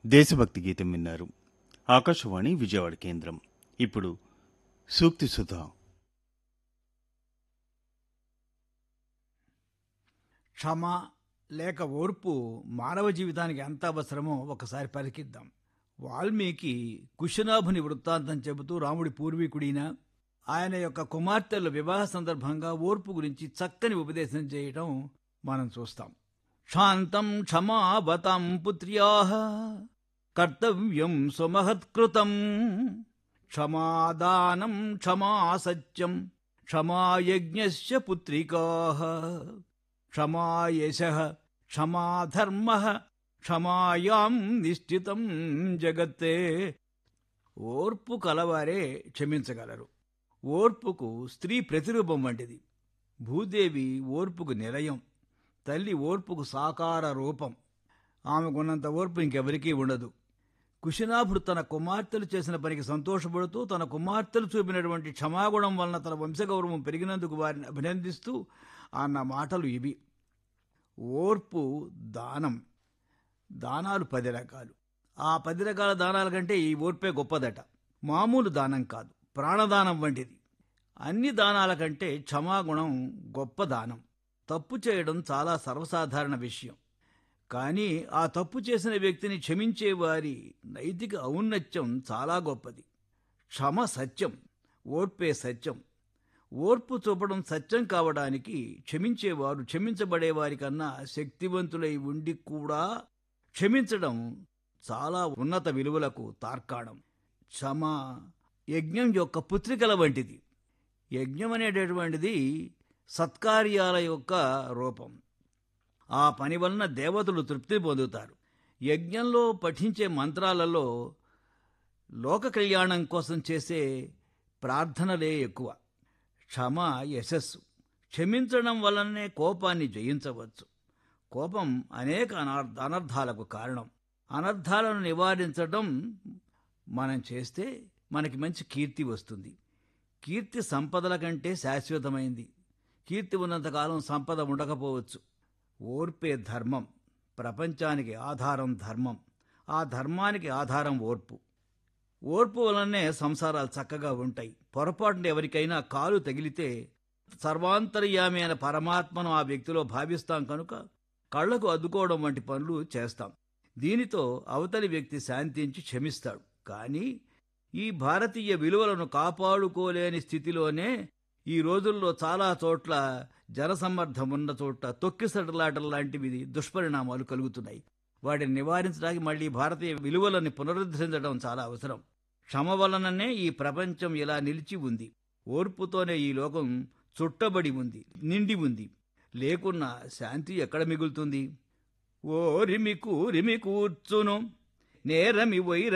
దేశభక్తి గీతం విన్నారు ఆకాశవాణి విజయవాడ కేంద్రం ఇప్పుడు సూక్తి సుధా క్షమ లేక ఓర్పు మానవ జీవితానికి ఎంత అవసరమో ఒకసారి పరికిద్దాం వాల్మీకి కుశనాభుని వృత్తాంతం చెబుతూ రాముడి పూర్వీకుడిన ఆయన యొక్క కుమార్తెల వివాహ సందర్భంగా ఓర్పు గురించి చక్కని ఉపదేశం చేయటం మనం చూస్తాం శాంతం క్షమావతాం పుత్ర్యా కర్తవ్యం సుమహత్కృతం క్షమాదానం క్షమా సత్యం క్షమాయజ్ఞస్య పుత్రికా క్షమా యశ క్షమా ధర్మ క్షమాయాం నిశ్చితం జగత్తే ఓర్పు కలవారే క్షమించగలరు ఓర్పుకు స్త్రీ ప్రతిరూపం వంటిది భూదేవి ఓర్పుకు నిలయం తల్లి ఓర్పుకు సాకార రూపం ఆమెకున్నంత ఓర్పు ఇంకెవరికీ ఉండదు కుశినాభుడు తన కుమార్తెలు చేసిన పనికి సంతోషపడుతూ తన కుమార్తెలు చూపినటువంటి క్షమాగుణం వలన తన వంశగౌరవం పెరిగినందుకు వారిని అభినందిస్తూ అన్న మాటలు ఇవి ఓర్పు దానం దానాలు పది రకాలు ఆ పది రకాల దానాల కంటే ఈ ఓర్పే గొప్పదట మామూలు దానం కాదు ప్రాణదానం వంటిది అన్ని దానాల కంటే క్షమాగుణం గొప్ప దానం తప్పు చేయడం చాలా సర్వసాధారణ విషయం కానీ ఆ తప్పు చేసిన వ్యక్తిని క్షమించే వారి నైతిక ఔన్నత్యం చాలా గొప్పది క్షమ సత్యం ఓర్పే సత్యం ఓర్పు చూపడం సత్యం కావడానికి క్షమించేవారు క్షమించబడేవారి కన్నా శక్తివంతులై ఉండి కూడా క్షమించడం చాలా ఉన్నత విలువలకు తార్కాణం క్షమ యజ్ఞం యొక్క పుత్రికల వంటిది యజ్ఞం అనేటటువంటిది సత్కార్యాల యొక్క రూపం ఆ పని వలన దేవతలు తృప్తి పొందుతారు యజ్ఞంలో పఠించే మంత్రాలలో లోక కళ్యాణం కోసం చేసే ప్రార్థనలే ఎక్కువ క్షమ యశస్సు క్షమించడం వలనే కోపాన్ని జయించవచ్చు కోపం అనేక అనార్ అనర్థాలకు కారణం అనర్థాలను నివారించడం మనం చేస్తే మనకి మంచి కీర్తి వస్తుంది కీర్తి సంపదల కంటే శాశ్వతమైంది కీర్తి ఉన్నంతకాలం సంపద ఉండకపోవచ్చు ఓర్పే ధర్మం ప్రపంచానికి ఆధారం ధర్మం ఆ ధర్మానికి ఆధారం ఓర్పు ఓర్పు వలనే సంసారాలు చక్కగా ఉంటాయి పొరపాటున ఎవరికైనా కాలు తగిలితే సర్వాంతర్యామి అయిన పరమాత్మను ఆ వ్యక్తిలో భావిస్తాం కనుక కళ్లకు అద్దుకోవడం వంటి పనులు చేస్తాం దీనితో అవతలి వ్యక్తి శాంతించి క్షమిస్తాడు కానీ ఈ భారతీయ విలువలను కాపాడుకోలేని స్థితిలోనే ఈ రోజుల్లో చాలా చోట్ల జనసమ్మర్ధం ఉన్న చోట్ల తొక్కిసటలాటలు లాంటివి దుష్పరిణామాలు కలుగుతున్నాయి వాటిని నివారించడానికి మళ్ళీ భారతీయ విలువలని పునరుద్ధరించడం చాలా అవసరం క్షమ వలననే ఈ ప్రపంచం ఇలా నిలిచి ఉంది ఓర్పుతోనే ఈ లోకం చుట్టబడి ఉంది నిండి ఉంది లేకున్నా శాంతి ఎక్కడ మిగులుతుంది ఓరిమి కూరిమి కూర్చును నేరమి వైర